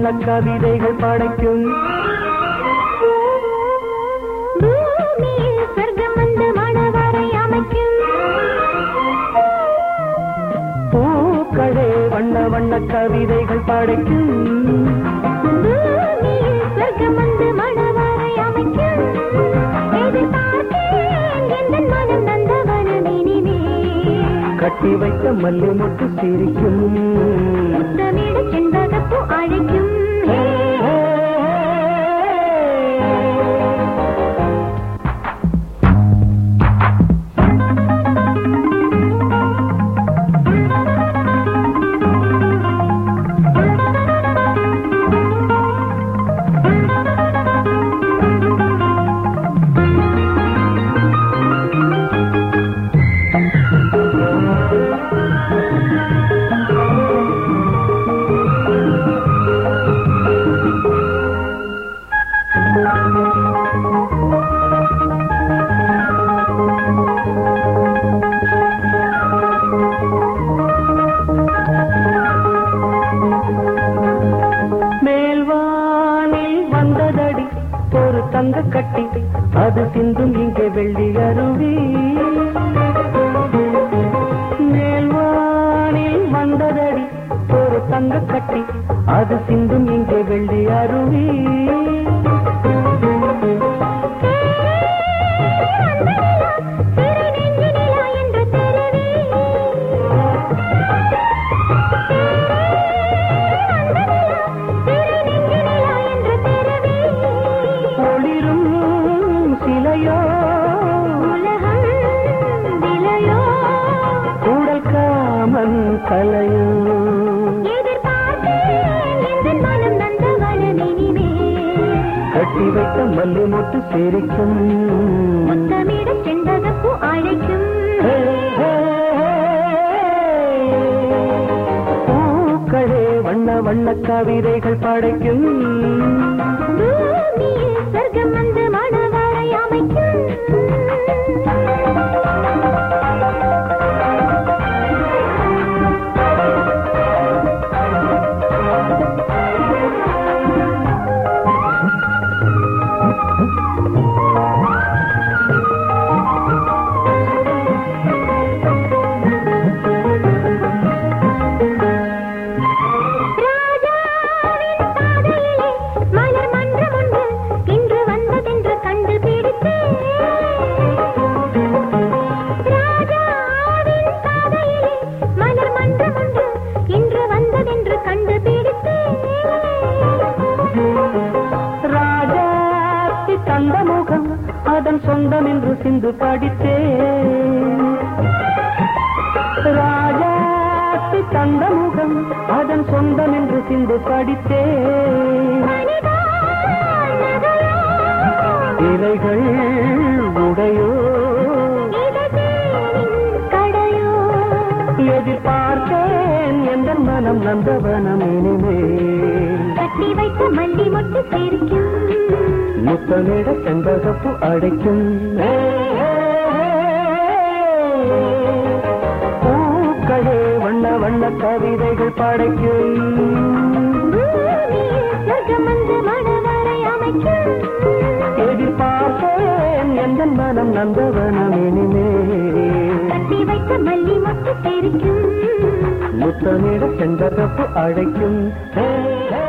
வண்ண கவிதைகள் படைக்கும் பூமியில் சொர்க்கம் வந்து மணவரை அமைக்கும் பூக்களே வண்ண வண்ண கவிதைகள் படைக்கும் பூமியில் சொர்க்கம் வந்து மணவரை அமைக்கும் எதிர்பார்த்தேன் எந்தன் மனம் நந்தவனமினிமே கட்டி வைத்த மல்லி மொட்டு சிரிக்கும் முத்தமிட செண்பகப்பூ அழைக்கும் மேல்வானில் வந்ததடி ஒரு தங்க கட்டி அது சிந்தும் இங்கே வெள்ளி அருவி மேல்வானில் வந்ததடி ஒரு தங்க கட்டி அது சிந்தும் இங்கே வெள்ளி அருவி சிறை நெஞ்சு நிலா என்ற தெருவே சிறை நெஞ்சு நிலா என்ற தெருவே ஒளிரும் சிலையோ உலகம் விலையோ உடல் காமன் கலையோ எதிர்பார்த்தேன் எந்தன் மனம் நந்தவனமினிமே கட்டி வைத்த மல்லி மொட்டு சிரிக்கும் முத்தமிட செண்பகப்பூ அழைக்கும் பூக்களே வண்ண வண்ண கவிதைகள் படைக்கும் பூமியில் சொர்க்கம் வந்து மணவரை அமைக்கும் ராஜாவின் பாதையிலே மலர் மன்றம் ஒன்று இன்று வந்ததென்று கண்டுபிடித்தேன். ராஜாவின் பாதையிலே மலர் மன்றம் ஒன்று இன்று வந்ததென்று கண்டுபிடித்தேன். ராஜாத்தி தந்த முகம் அதன் சொந்தம் என்று சிந்து படித்தேன் ராஜாத்தி தந்த முகம் அதன் சொந்தம் என்று சிந்து படித்தேன் மனிதான் நகையோ, இலைகள் உடையோ இதழேனின் கடையோ எதிர்பார்த்தேன் எந்த மனம் நந்தவனம் இனிமேல் கட்டி வைத்த மல்லி மொட்டு சிரிக்கும் முத்தமிட செண்பகப்பு அடைக்கும் பூக்களே வண்ண வண்ண கவிதைகள் படைக்கும் பூமியில் சொர்க்கம் வந்து மணவரை அமைக்கும் எதிர்பார்த்தேன் எந்த மனம் நந்தவனம் இனிமேல் கட்டி வைத்த மல்லி மொட்டு சிரிக்கும் முத்தமிட செண்பகப்பு அடைக்கும் ஹே, ஹே.